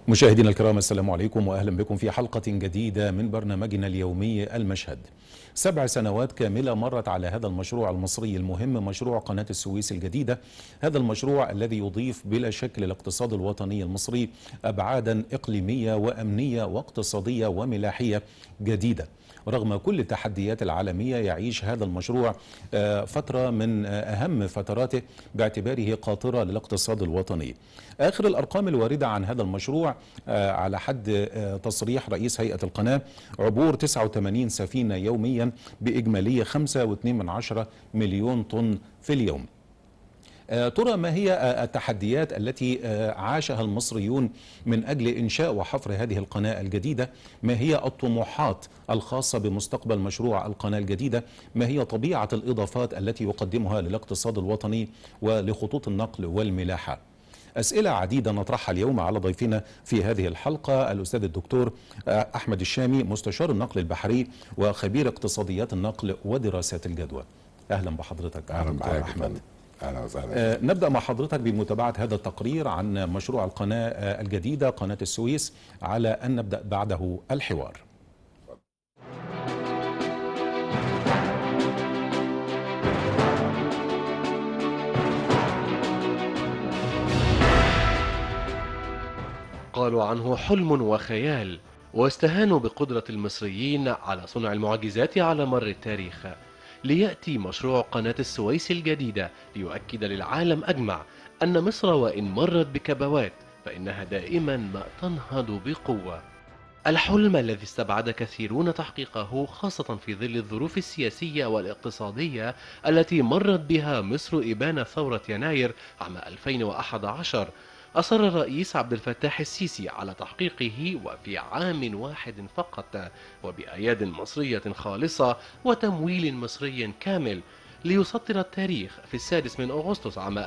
مشاهدينا الكرام السلام عليكم واهلا بكم في حلقه جديده من برنامجنا اليومي المشهد. سبع سنوات كامله مرت على هذا المشروع المصري المهم مشروع قناه السويس الجديده، هذا المشروع الذي يضيف بلا شك للاقتصاد الوطني المصري ابعادا اقليميه وامنيه واقتصاديه وملاحيه جديده. رغم كل التحديات العالمية يعيش هذا المشروع فترة من أهم فتراته باعتباره قاطرة للاقتصاد الوطني آخر الأرقام الواردة عن هذا المشروع على حد تصريح رئيس هيئة القناة عبور 89 سفينة يوميا بإجمالية 5.2 مليون طن في اليوم ترى ما هي التحديات التي عاشها المصريون من أجل إنشاء وحفر هذه القناة الجديدة ما هي الطموحات الخاصة بمستقبل مشروع القناة الجديدة ما هي طبيعة الإضافات التي يقدمها للاقتصاد الوطني ولخطوط النقل والملاحة أسئلة عديدة نطرحها اليوم على ضيفنا في هذه الحلقة الأستاذ الدكتور أحمد الشامي مستشار النقل البحري وخبير اقتصاديات النقل ودراسات الجدوى أهلا بحضرتك أهلا دكتور أحمد اهلا وسهلا آه نبدا مع حضرتك بمتابعه هذا التقرير عن مشروع القناه آه الجديده قناه السويس على ان نبدا بعده الحوار قالوا عنه حلم وخيال واستهانوا بقدرة المصريين على صنع المعجزات على مر التاريخ ليأتي مشروع قناة السويس الجديدة ليؤكد للعالم أجمع أن مصر وإن مرت بكبوات فإنها دائما ما تنهض بقوة الحلم الذي استبعد كثيرون تحقيقه خاصة في ظل الظروف السياسية والاقتصادية التي مرت بها مصر إبان ثورة يناير عام 2011 أصر الرئيس عبد الفتاح السيسي على تحقيقه وفي عام واحد فقط وبأياد مصرية خالصة وتمويل مصري كامل ليسطر التاريخ في السادس من أغسطس عام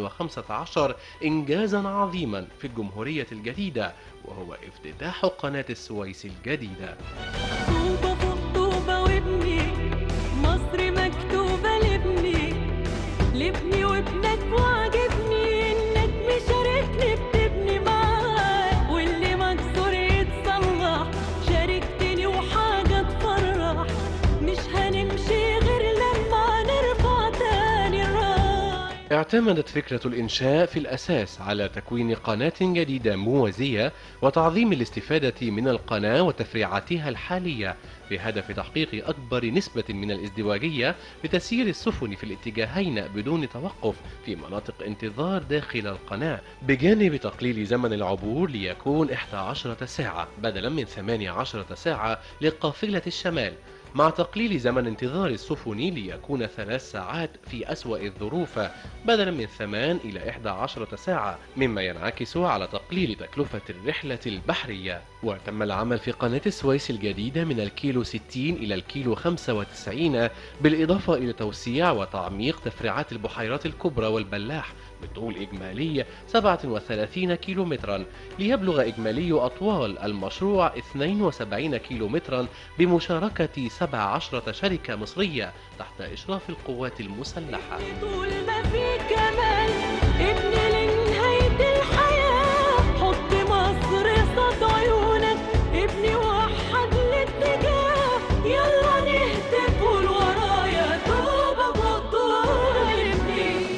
2015 إنجازا عظيما في الجمهورية الجديدة وهو افتتاح قناة السويس الجديدة طوبة فوق طوبة وابني مصر مكتوبة لابني لابني وابنك وعجبني انك مشاركني بتبني معاك واللي مكسور يتصلح شاركتني وحاجة تفرح مش هنمشي غير لما نرفع تاني الراية اعتمدت فكرة الإنشاء في الأساس على تكوين قناة جديدة موازية وتعظيم الاستفادة من القناة وتفريعاتها الحالية بهدف تحقيق أكبر نسبة من الازدواجية لتسيير السفن في الاتجاهين بدون توقف في مناطق انتظار داخل القناة بجانب تقليل زمن العبور ليكون 11 ساعة بدلا من 18 ساعة لقافلة الشمال مع تقليل زمن انتظار السفن ليكون ثلاث ساعات في أسوأ الظروف بدلا من ثمان إلى إحدى عشرة ساعة مما ينعكس على تقليل تكلفة الرحلة البحرية وتم العمل في قناة السويس الجديدة من الكيلو 60 إلى الكيلو 95 بالإضافة إلى توسيع وتعميق تفريعات البحيرات الكبرى والبلاح بطول إجمالي 37 كيلومترا ليبلغ إجمالي أطوال المشروع 72 كيلومترا بمشاركة 17 شركة مصرية تحت إشراف القوات المسلحة طول ما في كمال ابني لنهاية الحياة حط مصر قصاد عيونك ابني وحد الاتجاه يلا نهتف قول ورايا طوبة فوق طول ابني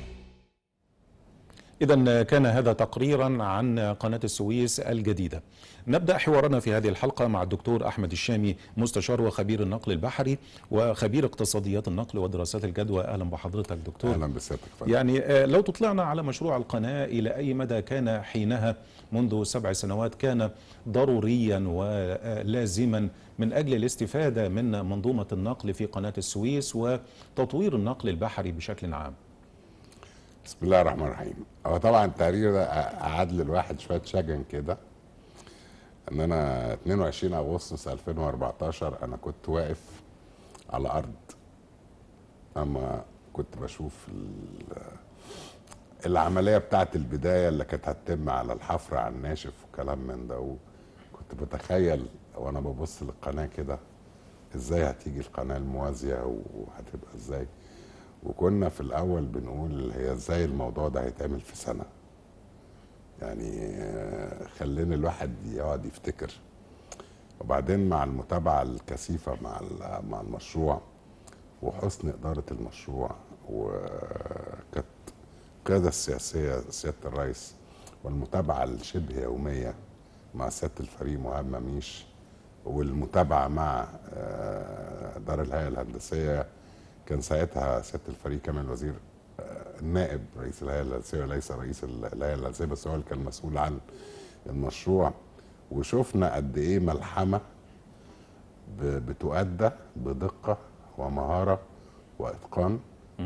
إذا كان هذا تقريرا عن قناة السويس الجديدة نبدأ حوارنا في هذه الحلقة مع الدكتور أحمد الشامي مستشار وخبير النقل البحري وخبير اقتصاديات النقل ودراسات الجدوى أهلا بحضرتك دكتور اهلا بسيادتك فندم. يعني آه، لو تطلعنا على مشروع القناة إلى أي مدى كان حينها منذ سبع سنوات كان ضروريا ولازما من أجل الاستفادة من منظومة النقل في قناة السويس وتطوير النقل البحري بشكل عام بسم الله الرحمن الرحيم هو طبعا التقرير ده قعد للواحد شويه شجن كده ان انا 22 اغسطس 2014 انا كنت واقف على ارض اما كنت بشوف ال- العمليه بتاعت البدايه اللي كانت هتتم على الحفر على الناشف وكلام من ده وكنت بتخيل وانا ببص للقناه كده ازاي هتيجي القناه الموازيه وهتبقى ازاي وكنا في الاول بنقول هي ازاي الموضوع ده هيتعمل في سنه يعني آه، خلاني الواحد يقعد يفتكر وبعدين مع المتابعه الكثيفه مع ال- مع المشروع وحسن اداره المشروع وكانت القياده السياسيه سياده الرئيس والمتابعه الشبه يوميه مع سياده الفريق مهاب مميش والمتابعه مع آه، دار الهيئه الهندسيه كان ساعتها سياده الفريق كمان وزير آه، النائب رئيس الهيئه الهندسيه وليس رئيس الهيئه الهندسيه بس هو اللي كان مسؤول عن المشروع وشفنا قد ايه ملحمه ب- بتؤدى بدقه ومهاره واتقان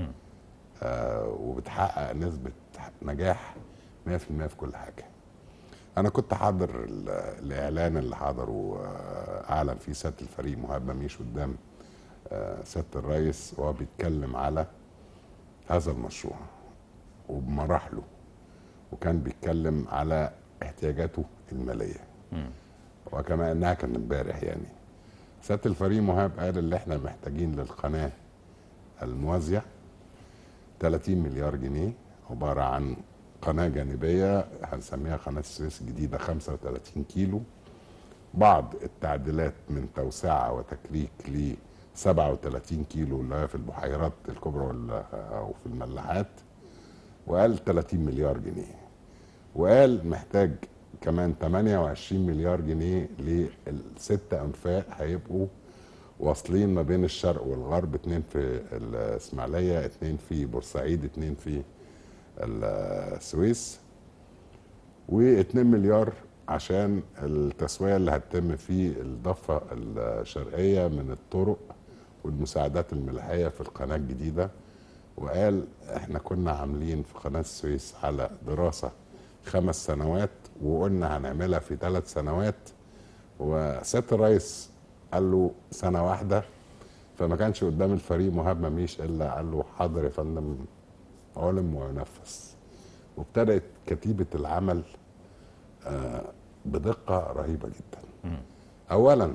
آه وبتحقق نسبه نجاح 100% في كل حاجه انا كنت حاضر ال- الاعلان اللي حضره آه، اعلن فيه سياده الفريق مهاب مميش قدام آه، سياده الرئيس وهو بيتكلم على هذا المشروع وبمراحله وكان بيتكلم على احتياجاته الماليه وكما انها كان امبارح يعني سياده الفريق مهاب قال اللي احنا محتاجين للقناه الموازيه 30 مليار جنيه عباره عن قناه جانبيه هنسميها قناه السويس الجديده 35 كيلو بعض التعديلات من توسعه وتكريك ل 37 كيلو اللي هي في البحيرات الكبرى وال- او في الملاحات وقال 30 مليار جنيه وقال محتاج كمان 28 مليار جنيه للست انفاق هيبقوا واصلين ما بين الشرق والغرب اتنين في الاسماعيليه اتنين في بورسعيد اتنين في السويس و2 مليار عشان التسويه اللي هتتم في الضفه الشرقيه من الطرق والمساعدات الملاحيه في القناه الجديده وقال احنا كنا عاملين في قناه السويس على دراسه خمس سنوات وقلنا هنعملها في ثلاث سنوات وسياده الرئيس قال له سنه واحده فما كانش قدام الفريق مهاب مميش الا قال له حاضر يا فندم علم ونفذ وابتدت كتيبه العمل آه، بدقه رهيبه جدا اولا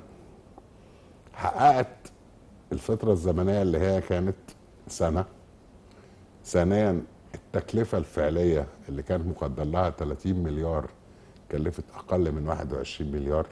حققت الفتره الزمنيه اللي هي كانت سنه ثانيا التكلفه الفعليه اللي كانت مقدر لها 30 مليار كلفت اقل من 21 مليار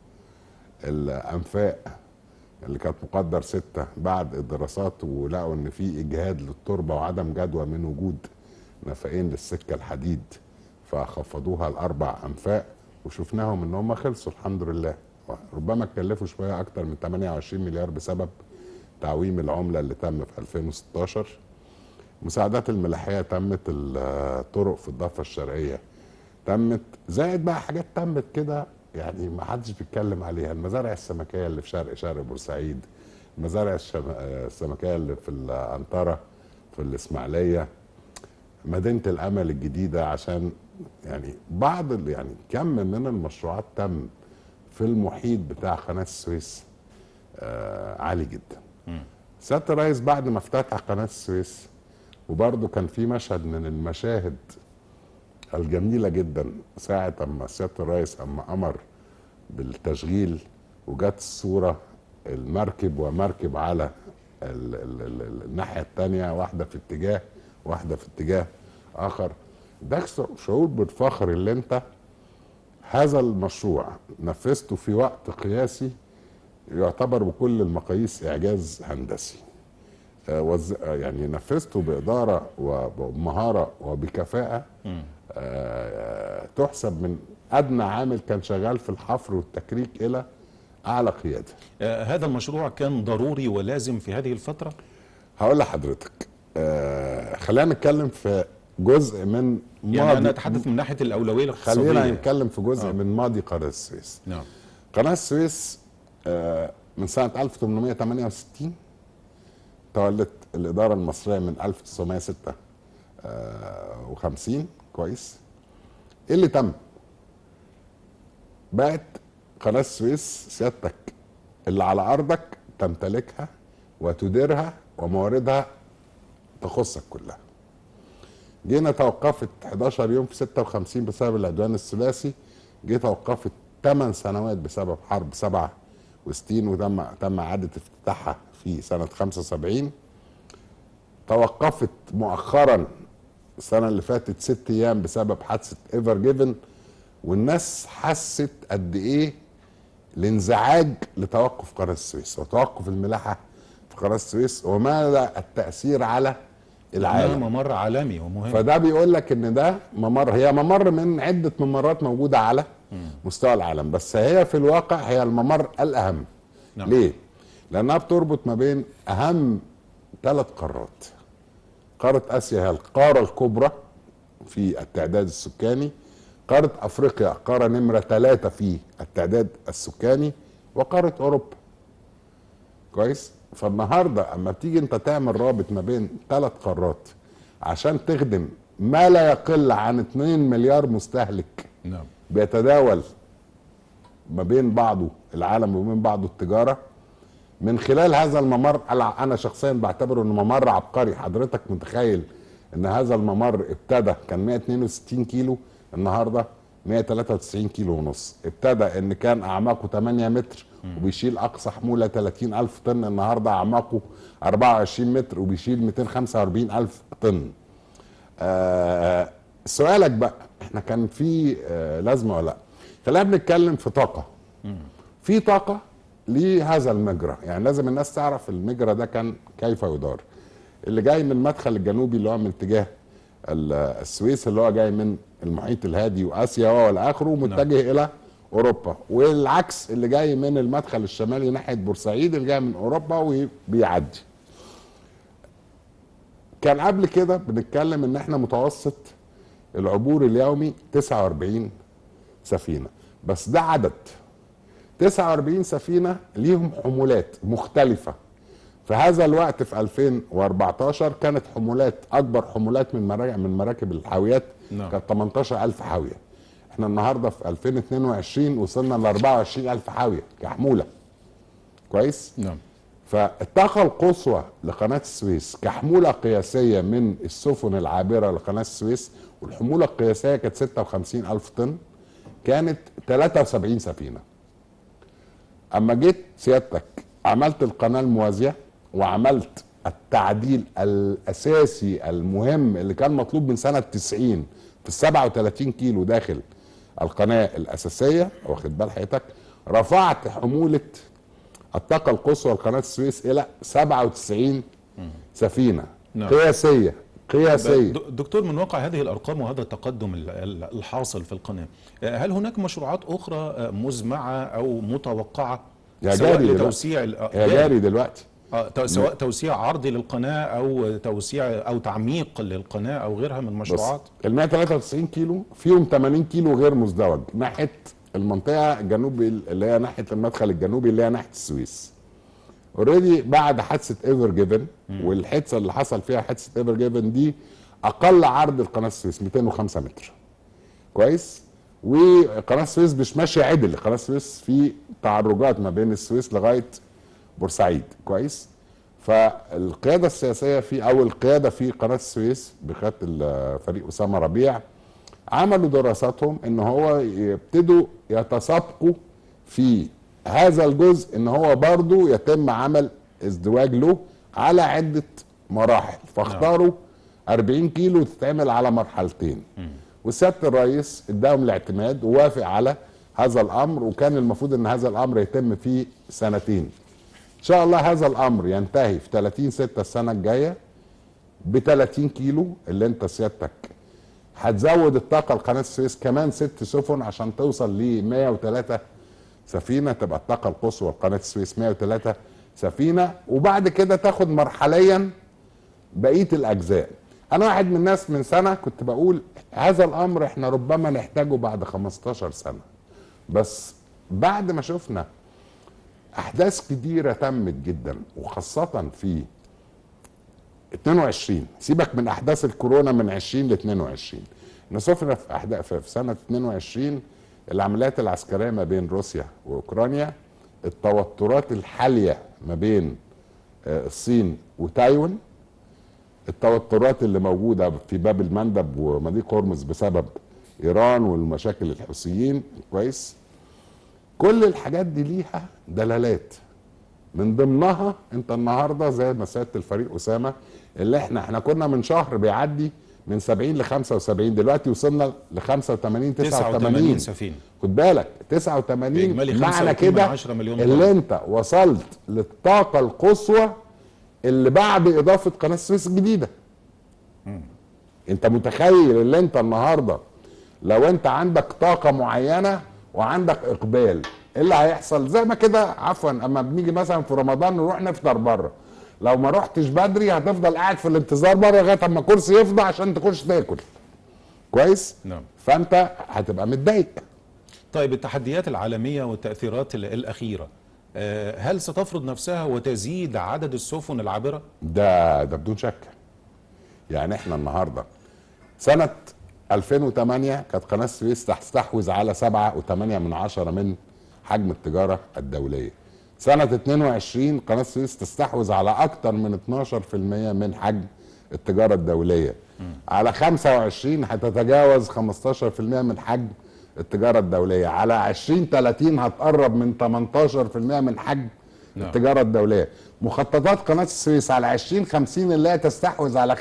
الانفاق اللي كانت مقدر ستة بعد الدراسات ولقوا ان في اجهاد للتربه وعدم جدوى من وجود نفقين للسكه الحديد فخفضوها لاربع انفاق وشفناهم ان هم خلصوا الحمد لله ربما اتكلفوا شويه اكتر من 28 مليار بسبب تعويم العمله اللي تم في 2016 مساعدات الملاحيه تمت الطرق في الضفه الشرقيه تمت زائد بقى حاجات تمت كده يعني ما حدش بيتكلم عليها المزارع السمكيه اللي في شرق شرق بورسعيد المزارع الشم- السمكيه اللي في الانطره في الاسماعيليه مدينه الامل الجديده عشان يعني بعض ال- يعني كم من المشروعات تم في المحيط بتاع قناه السويس آه عالي جدا سياده الرئيس بعد ما افتتح قناه السويس وبرضه كان في مشهد من المشاهد الجميلة جدا ساعة أما سيادة الرئيس أما أمر بالتشغيل وجت الصورة المركب ومركب على ال ال ال ال الناحية التانية واحدة في اتجاه واحدة في اتجاه آخر ده شعور بالفخر اللي انت هذا المشروع نفذته في وقت قياسي يعتبر بكل المقاييس إعجاز هندسي آه، وز... آه، يعني نفذته بإدارة وبمهارة وبكفاءة آه، تحسب من أدنى عامل كان شغال في الحفر والتكريك إلى أعلى قيادة آه، هذا المشروع كان ضروري ولازم في هذه الفترة هقول لحضرتك آه، خلينا نتكلم في جزء من يعني أنا ماضي أتحدث من ناحية الأولوية الاقتصادية خلينا نتكلم في جزء آه. من ماضي قناة السويس نعم قناة السويس آه، من سنة 1868 تولت الإدارة المصرية من 1956 كويس إيه اللي تم؟ بقت قناة السويس سيادتك اللي على أرضك تمتلكها وتديرها ومواردها تخصك كلها جينا توقفت 11 يوم في 56 بسبب العدوان الثلاثي جه توقفت 8 سنوات بسبب حرب 67 وتم تم اعاده افتتاحها في سنه 75 توقفت مؤخرا السنه اللي فاتت ست ايام بسبب حادثه ايفر جيفن والناس حست قد ايه الانزعاج لتوقف قناه السويس وتوقف الملاحه في قناه السويس وماذا التاثير على العالم العالم ممر عالمي ومهم فده بيقول لك ان ده ممر هي ممر من عده ممرات موجوده على مستوى العالم بس هي في الواقع هي الممر الاهم نعم. ليه لانها بتربط ما بين اهم ثلاث قارات قاره اسيا هي القاره الكبرى في التعداد السكاني قاره افريقيا قاره نمره ثلاثه في التعداد السكاني وقاره اوروبا كويس فالنهارده اما بتيجي انت تعمل رابط ما بين ثلاث قارات عشان تخدم ما لا يقل عن 2 مليار مستهلك نعم بيتداول ما بين بعضه العالم وما بين بعضه التجاره من خلال هذا الممر أنا- انا شخصيا بعتبره انه ممر عبقري حضرتك متخيل ان هذا الممر ابتدى كان 162 كيلو النهارده 193 كيلو ونص ابتدى ان كان اعماقه 8 متر وبيشيل اقصى حموله 30 الف طن النهارده اعماقه 24 متر وبيشيل 245 الف طن آه سؤالك بقى احنا كان في آه لازمه ولا لا خلينا بنتكلم في طاقه في طاقه لهذا المجرى يعني لازم الناس تعرف المجرى ده كان كيف يدار اللي جاي من المدخل الجنوبي اللي هو من اتجاه ال- السويس اللي هو جاي من المحيط الهادي واسيا والى اخره متجه الى اوروبا والعكس اللي جاي من المدخل الشمالي ناحيه بورسعيد اللي جاي من اوروبا وبيعدي كان قبل كده بنتكلم ان احنا متوسط العبور اليومي 49 سفينه بس ده عدد 49 سفينه ليهم حمولات مختلفه في هذا الوقت في 2014 كانت حمولات اكبر حمولات من مراكب من مراكب الحاويات نعم. كانت 18000 حاويه احنا النهارده في 2022 وصلنا ل 24000 حاويه كحموله كويس نعم فالطاقة القصوى لقناة السويس كحمولة قياسية من السفن العابرة لقناة السويس والحمولة القياسية كانت 56 ألف طن كانت 73 سفينة أما جيت سيادتك عملت القناة الموازية وعملت التعديل الأساسي المهم اللي كان مطلوب من سنة 90 في ال 37 كيلو داخل القناة الأساسية واخد بال حضرتك رفعت حمولة الطاقة القصوى لقناة السويس إلى 97 سفينة نعم. قياسية قياسية د- دكتور من واقع هذه الارقام وهذا التقدم ال- ال- الحاصل في القناه هل هناك مشروعات اخرى مزمعه او متوقعه يا سواء جاري دلوقتي. لتوسيع ال- آه، يا جاري دلوقتي آه، تو- سواء توسيع عرضي للقناه او توسيع او تعميق للقناه او غيرها من بص المشروعات ال 193 كيلو فيهم 80 كيلو غير مزدوج ناحيه المنطقه الجنوبي اللي هي ناحيه المدخل الجنوبي اللي هي ناحيه السويس اوريدي بعد حادثه ايفر جيفن والحادثه اللي حصل فيها حادثه ايفر جيفن دي اقل عرض القناه السويس 205 متر كويس وقناه السويس مش ماشيه عدل قناه السويس في تعرجات ما بين السويس لغايه بورسعيد كويس فالقياده السياسيه في او القياده في قناه السويس بقياده الفريق اسامه ربيع عملوا دراساتهم ان هو يبتدوا يتسابقوا في هذا الجزء ان هو برضو يتم عمل ازدواج له على عده مراحل فاختاروا 40 كيلو تتعمل على مرحلتين وسياده الرئيس اداهم الاعتماد ووافق على هذا الامر وكان المفروض ان هذا الامر يتم في سنتين ان شاء الله هذا الامر ينتهي في 30 6 السنه الجايه ب 30 كيلو اللي انت سيادتك هتزود الطاقه لقناه السويس كمان ست سفن عشان توصل ل 103 سفينه تبقى الطاقه القصوى لقناه السويس 103 سفينه وبعد كده تاخد مرحليا بقيه الاجزاء انا واحد من الناس من سنه كنت بقول هذا الامر احنا ربما نحتاجه بعد 15 سنه بس بعد ما شفنا احداث كتيره تمت جدا وخاصه في 22 سيبك من احداث الكورونا من 20 ل 22 احنا شفنا في احداث في سنه 22 العمليات العسكريه ما بين روسيا واوكرانيا التوترات الحاليه ما بين آه، الصين وتايوان التوترات اللي موجوده في باب المندب ومضيق هرمز بسبب ايران والمشاكل الحوثيين كويس كل الحاجات دي ليها دلالات من ضمنها انت النهارده زي ما سياده الفريق اسامه اللي احنا احنا كنا من شهر بيعدي من 70 ل 75 دلوقتي وصلنا ل 85 89 89 سفينه خد بالك 89 بإجمالي معنى 35 كده من عشرة مليون اللي طن. انت وصلت للطاقه القصوى اللي بعد اضافه قناه السويس الجديده انت متخيل اللي انت النهارده لو انت عندك طاقه معينه وعندك اقبال ايه اللي هيحصل زي ما كده عفوا اما بنيجي مثلا في رمضان نروح نفطر بره لو ما رحتش بدري هتفضل قاعد في الانتظار بره لغايه اما الكرسي يفضى عشان تخش تاكل كويس نعم فانت هتبقى متضايق طيب التحديات العالميه والتاثيرات ال- الاخيره آه، هل ستفرض نفسها وتزيد عدد السفن العابره ده ده بدون شك يعني احنا النهارده سنة 2008 كانت قناة السويس تستحوذ على 7.8 من عشرة من حجم التجارة الدولية سنة 22 قناة السويس تستحوذ على أكثر من 12% من حجم التجارة الدولية على 25 هتتجاوز 15% من حجم التجارة الدولية على 2030 هتقرب من 18% من حجم نعم. التجارة الدولية مخططات قناة السويس على 2050 اللي هي تستحوذ على 35%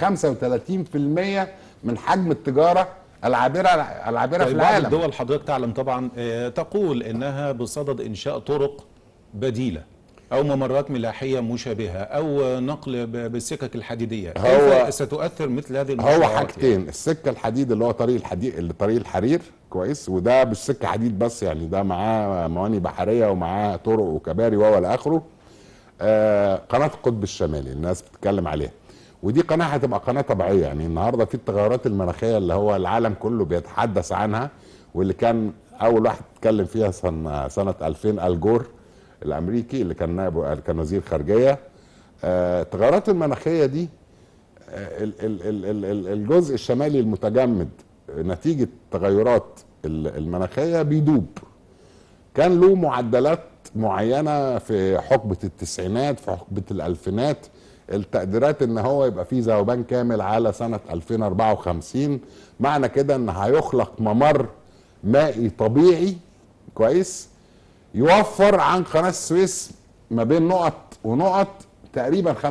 من حجم التجارة العابرة العابرة في طيب بعض العالم الدول حضرتك تعلم طبعا آه، تقول انها بصدد انشاء طرق بديله او ممرات ملاحيه مشابهه او نقل ب- بالسكك الحديديه هو- كيف ستؤثر مثل هذه هو المشروعات حاجتين السكه الحديد اللي هو طريق الحديد اللي طريق الحرير كويس وده مش سكه حديد بس يعني ده معاه مواني بحريه ومعاه طرق وكباري و الى اخره آه قناه القطب الشمالي الناس بتتكلم عليها ودي قناه هتبقى قناه طبيعيه يعني النهارده في التغيرات المناخيه اللي هو العالم كله بيتحدث عنها واللي كان اول واحد اتكلم فيها سنه سنه 2000 الجور الامريكي اللي كان نائب كان وزير خارجيه آه التغيرات المناخيه دي ال- ال- ال- ال- ال- الجزء الشمالي المتجمد نتيجة تغيرات ال- المناخية بيدوب كان له معدلات معينة في حقبة التسعينات في حقبة الألفينات التقديرات ان هو يبقى فيه ذوبان كامل على سنة 2054 معنى كده ان هيخلق ممر مائي طبيعي كويس يوفر عن قناة السويس ما بين نقط ونقط تقريبا 25%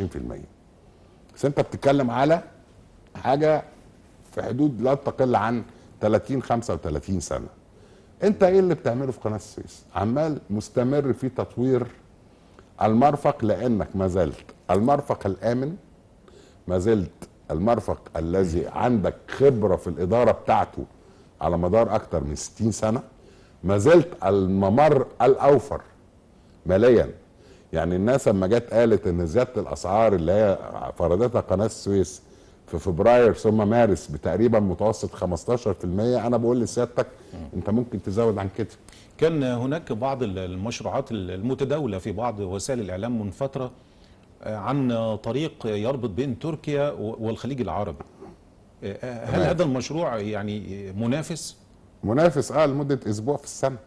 بس انت بتتكلم على حاجه في حدود لا تقل عن 30 35 سنه انت ايه اللي بتعمله في قناه السويس عمال مستمر في تطوير المرفق لانك ما زلت المرفق الامن ما زلت المرفق الذي عندك خبره في الاداره بتاعته على مدار اكتر من 60 سنه ما زلت الممر الاوفر ماليا يعني الناس لما جت قالت ان زياده الاسعار اللي هي فرضتها قناه السويس في فبراير ثم مارس بتقريبا متوسط 15% انا بقول لسيادتك انت ممكن تزود عن كده كان هناك بعض ال- المشروعات ال- المتداولة في بعض وسائل الإعلام من فترة آه، عن طريق يربط بين تركيا و- والخليج العربي آه، هل تمام. هذا المشروع يعني منافس؟ منافس اه لمده اسبوع في السنه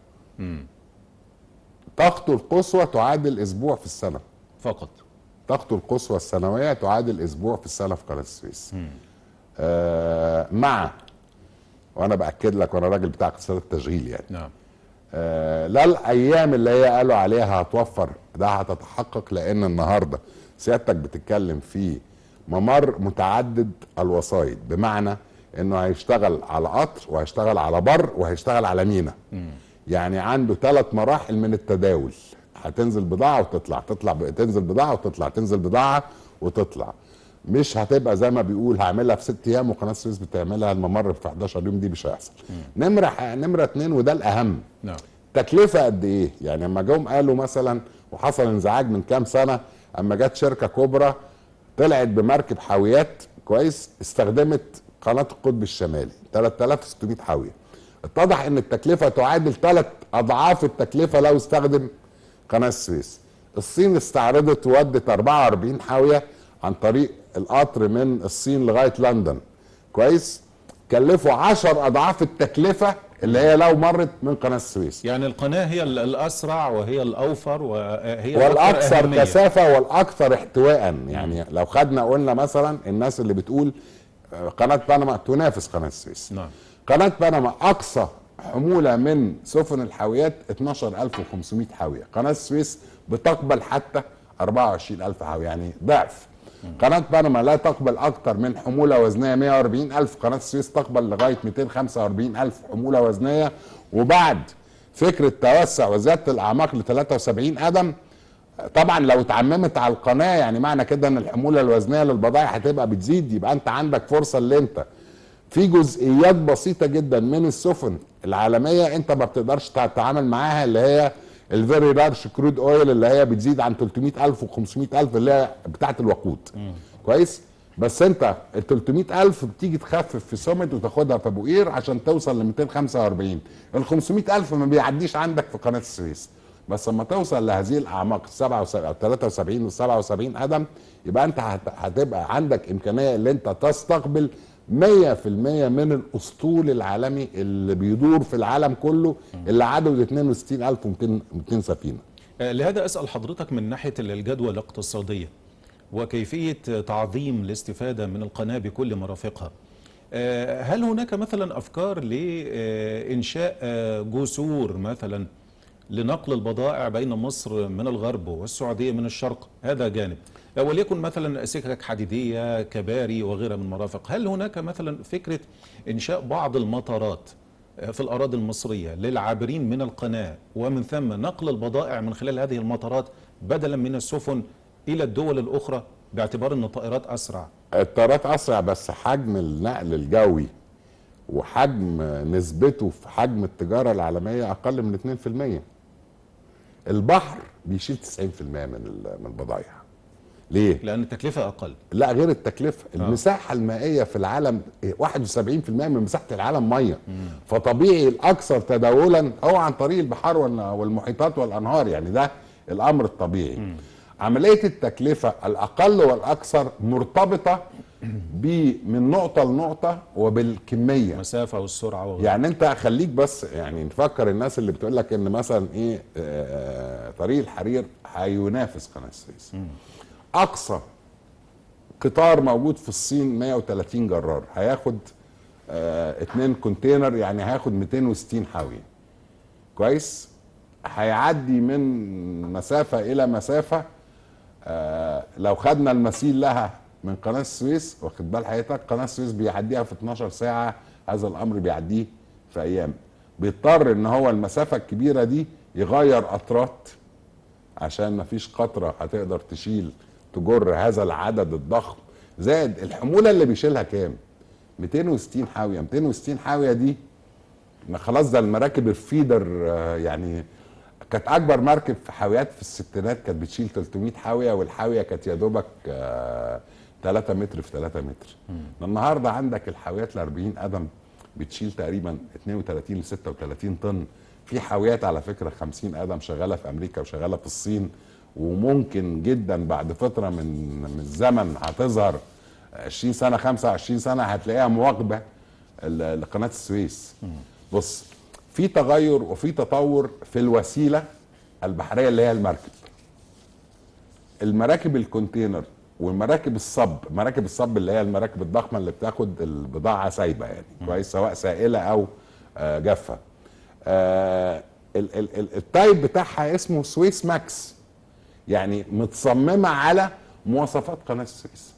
طاقته القصوى تعادل اسبوع في السنه فقط طاقته القصوى السنويه تعادل اسبوع في السنه في قناه السويس آه مع وانا باكد لك وانا راجل بتاع اقتصاد التشغيل يعني نعم آه، لا الايام اللي هي قالوا عليها هتوفر ده هتتحقق لان النهارده سيادتك بتتكلم في ممر متعدد الوسائط بمعنى انه هيشتغل على قطر وهيشتغل على بر وهيشتغل على مينا يعني عنده ثلاث مراحل من التداول هتنزل بضاعه وتطلع تطلع ب... تنزل بضاعه وتطلع تنزل بضاعه وتطلع مش هتبقى زي ما بيقول هعملها في ست ايام وقناه السويس بتعملها الممر في 11 يوم دي مش هيحصل نمره نمره اتنين وده الاهم نعم تكلفه قد ايه يعني لما جم قالوا مثلا وحصل انزعاج من كام سنه اما جت شركه كبرى طلعت بمركب حاويات كويس استخدمت قناه القطب الشمالي 3600 حاويه اتضح ان التكلفه تعادل ثلاث اضعاف التكلفه لو استخدم قناه السويس الصين استعرضت وودت 44 حاويه عن طريق القطر من الصين لغايه لندن كويس كلفوا 10 اضعاف التكلفه اللي هي لو مرت من قناه السويس يعني القناة هي ال- الأسرع وهي الأوفر وهي والاكثر أهمية. كثافه والاكثر احتواء يعني لو خدنا قلنا مثلا الناس اللي بتقول آه، قناه بنما تنافس قناه السويس نعم قناه بنما اقصى حموله من سفن الحاويات 12500 حاويه قناه السويس بتقبل حتى 24000 حاويه يعني ضعف قناه بنما لا تقبل اكتر من حموله وزنيه 140 الف قناه السويس تقبل لغايه 245 الف حموله وزنيه وبعد فكره توسع وزياده الاعماق ل 73 قدم طبعا لو اتعممت على القناه يعني معنى كده ان الحموله الوزنيه للبضائع هتبقى بتزيد يبقى انت عندك فرصه اللي انت في جزئيات بسيطه جدا من السفن العالميه انت ما بتقدرش تتعامل معاها اللي هي الفيري لارج كرود اويل اللي هي بتزيد عن 300000 و500000 اللي هي بتاعه الوقود كويس بس انت ال 300000 بتيجي تخفف في سومت وتاخدها في ابو قير عشان توصل ل 245 ال 500000 ما بيعديش عندك في قناه السويس بس لما توصل لهذه الاعماق 77 73 و 77 قدم يبقى انت هت- هتبقى عندك امكانيه اللي انت تستقبل 100% من الاسطول العالمي اللي بيدور في العالم كله اللي عدده 62200 سفينه آه، لهذا أسأل حضرتك من ناحية الجدوى الاقتصادية وكيفية تعظيم الاستفادة من القناة بكل مرافقها آه، هل هناك مثلا أفكار لإنشاء آه، جسور مثلا لنقل البضائع بين مصر من الغرب والسعودية من الشرق هذا جانب آه، وليكن مثلا سكك حديدية كباري وغيرها من مرافق هل هناك مثلا فكرة إنشاء بعض المطارات في الأراضي المصرية للعابرين من القناة ومن ثم نقل البضائع من خلال هذه المطارات بدلا من السفن إلى الدول الأخرى باعتبار أن الطائرات أسرع الطيارات اسرع بس حجم النقل الجوي وحجم نسبته في حجم التجاره العالميه اقل من 2% البحر بيشيل 90% من ال- من البضائع ليه؟ لأن التكلفة أقل لا غير التكلفه المساحه المائيه في العالم 71% من مساحه العالم ميه فطبيعي الاكثر تداولا هو عن طريق البحار وال- والمحيطات والانهار يعني ده الامر الطبيعي عمليه التكلفه الاقل والاكثر مرتبطه ب- من نقطه لنقطه وبالكميه المسافة والسرعة وغيرها يعني انت خليك بس يعني نفكر الناس اللي بتقول لك ان مثلا ايه آه، طريق الحرير هينافس قناه السويس اقصى قطار موجود في الصين 130 جرار هياخد آه اتنين كونتينر يعني هياخد 260 حاويه كويس هيعدي من مسافه الى مسافه آه لو خدنا المثيل لها من قناه السويس واخد بال حضرتك قناه السويس بيعديها في 12 ساعه هذا الامر بيعديه في ايام بيضطر ان هو المسافه الكبيره دي يغير قطرات عشان مفيش قطره هتقدر تشيل تجر هذا العدد الضخم زائد الحموله اللي بيشيلها كام 260 حاويه 260 حاويه دي ما خلاص ده المراكب الفيدر آه، يعني كانت اكبر مركب في حاويات في الستينات كانت بتشيل 300 حاويه والحاويه كانت يا دوبك آه، 3 متر في 3 متر النهارده عندك الحاويات ل 40 قدم بتشيل تقريبا 32 ل 36 طن في حاويات على فكره 50 قدم شغاله في امريكا وشغاله في الصين وممكن جدا بعد فتره من من الزمن هتظهر 20 سنه 25 سنه هتلاقيها مواكبه ل- لقناه السويس بص في تغير وفي تطور في الوسيله البحريه اللي هي المركب المراكب الكونتينر والمراكب الصب مراكب الصب اللي هي المراكب الضخمه اللي بتاخد البضاعه سايبه يعني كويس سواء سائله او آه، جافه آه، ال- ال- ال- التايب بتاعها اسمه سويس ماكس يعني متصممه على مواصفات قناه السويس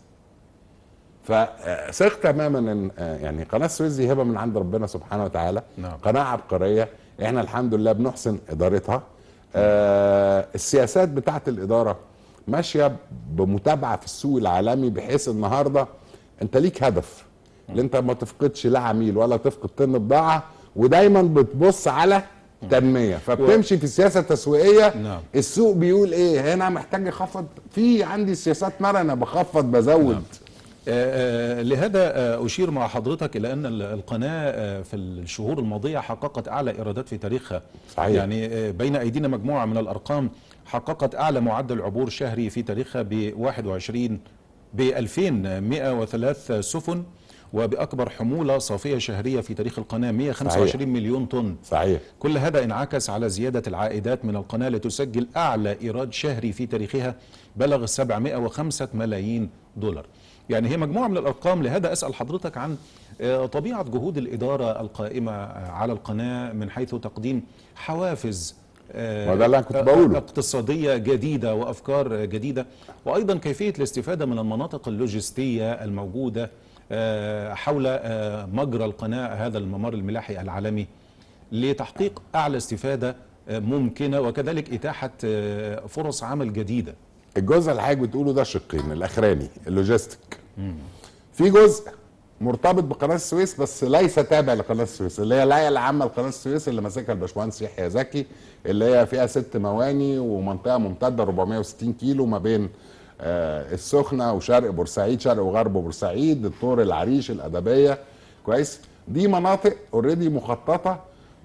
فثق تماما ان آه، يعني قناه السويس دي هبه من عند ربنا سبحانه وتعالى نعم. قناه عبقريه احنا الحمد لله بنحسن ادارتها آه السياسات بتاعت الاداره ماشيه بمتابعه في السوق العالمي بحيث النهارده انت ليك هدف اللي انت ما تفقدش لا عميل ولا تفقد طن بضاعه ودايما بتبص على تنميه فبتمشي في سياسه تسويقيه نعم. السوق بيقول ايه هنا محتاج يخفض في عندي سياسات مرنه بخفض بزود آه، آه، لهذا آه، أشير مع حضرتك إلى أن ال- القناة آه، في الشهور الماضية حققت أعلى إيرادات في تاريخها صحيح. يعني آه، بين أيدينا مجموعة من الأرقام حققت أعلى معدل عبور شهري في تاريخها ب 21 ب 2103 سفن وبأكبر حمولة صافية شهرية في تاريخ القناة 125 صحيح. مليون طن صحيح كل هذا انعكس على زيادة العائدات من القناة لتسجل أعلى إيراد شهري في تاريخها بلغ 705 ملايين دولار يعني هي مجموعة من الأرقام لهذا أسأل حضرتك عن آه، طبيعة جهود الإدارة القائمة آه، على القناة من حيث تقديم حوافز آه، ما ده اللي أنا كنت بقوله. اقتصادية جديدة وأفكار جديدة وأيضا كيفية الاستفادة من المناطق اللوجستية الموجودة آه، حول آه، مجرى القناة هذا الممر الملاحي العالمي لتحقيق أعلى استفادة آه، ممكنة وكذلك إتاحة آه، فرص عمل جديدة الجزء اللي حضرتك بتقوله ده شقين الاخراني اللوجيستيك في جزء مرتبط بقناه السويس بس ليس تابع لقناه السويس اللي هي الهيئه العامه لقناه السويس اللي ماسكها الباشمهندس يحيى زكي اللي هي فيها ست مواني ومنطقه ممتده 460 كيلو ما بين آه، السخنه وشرق بورسعيد شرق وغرب بورسعيد الطور العريش الادبيه كويس دي مناطق اوريدي مخططه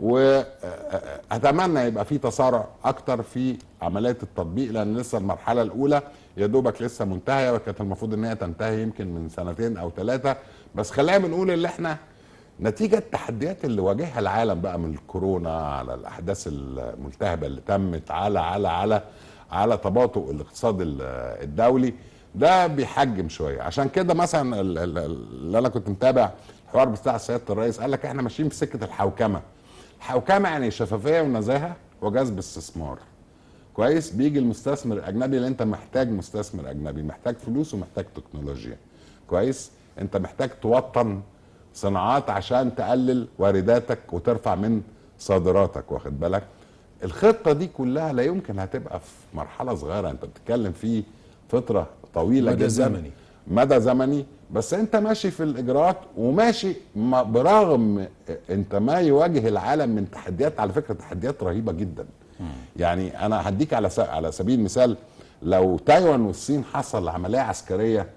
واتمنى يبقى في تسارع اكتر في عمليه التطبيق لان لسه المرحله الاولى يا دوبك لسه منتهيه وكانت المفروض ان هي تنتهي يمكن من سنتين او ثلاثه بس خلينا بنقول اللي احنا نتيجه التحديات اللي واجهها العالم بقى من الكورونا على الاحداث الملتهبه اللي تمت على على على على تباطؤ الاقتصاد ال- الدولي ده بيحجم شويه عشان كده مثلا ال- ال- اللي انا كنت متابع الحوار بتاع سياده الرئيس قال لك احنا ماشيين في سكه الحوكمه الحوكمه يعني شفافيه ونزاهه وجذب استثمار كويس بيجي المستثمر الاجنبي اللي انت محتاج مستثمر اجنبي محتاج فلوس ومحتاج تكنولوجيا كويس انت محتاج توطن صناعات عشان تقلل وارداتك وترفع من صادراتك واخد بالك الخطه دي كلها لا يمكن هتبقى في مرحله صغيره انت بتتكلم في فتره طويله مدى جدا زمني. مدى زمني بس انت ماشي في الاجراءات وماشي ما- برغم انت ما يواجه العالم من تحديات على فكره تحديات رهيبه جدا يعني انا هديك على س- على سبيل المثال لو تايوان والصين حصل عمليه عسكريه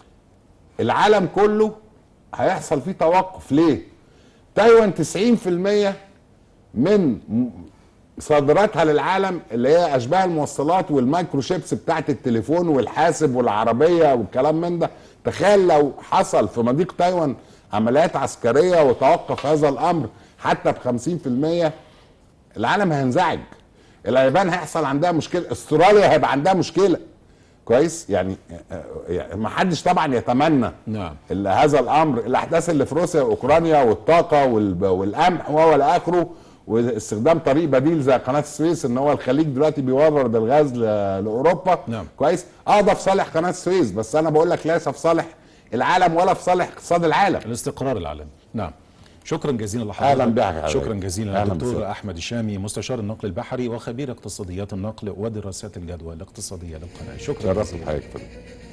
العالم كله هيحصل فيه توقف ليه تايوان 90% من م- صادراتها للعالم اللي هي اشباه الموصلات والمايكرو شيبس بتاعت التليفون والحاسب والعربيه والكلام من ده تخيل لو حصل في مضيق تايوان عمليات عسكريه وتوقف هذا الامر حتى ب 50% العالم هينزعج اليابان هيحصل عندها مشكله استراليا هيبقى عندها مشكله كويس يعني يعني ما حدش طبعا يتمنى نعم. ال- هذا الامر الاحداث اللي في روسيا واوكرانيا والطاقه والب- والقمح وهو الى اخره واستخدام طريق بديل زي قناه السويس ان هو الخليج دلوقتي بيورد الغاز ل- لاوروبا نعم. كويس اه ده في صالح قناه السويس بس انا بقول لك ليس في صالح العالم ولا في صالح اقتصاد العالم الاستقرار العالمي نعم شكرا جزيلا لحضرتك أهلاً بك يا حبيبي. شكرا جزيلا أهلاً للدكتور بك. احمد الشامي مستشار النقل البحري وخبير اقتصاديات النقل ودراسات الجدوى الاقتصاديه للقناه شكرا شرفت جزيلا بحضرتك فندم.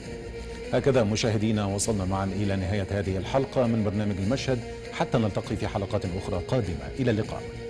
هكذا مشاهدينا وصلنا معا الى نهايه هذه الحلقه من برنامج المشهد حتى نلتقي في حلقات اخرى قادمه الى اللقاء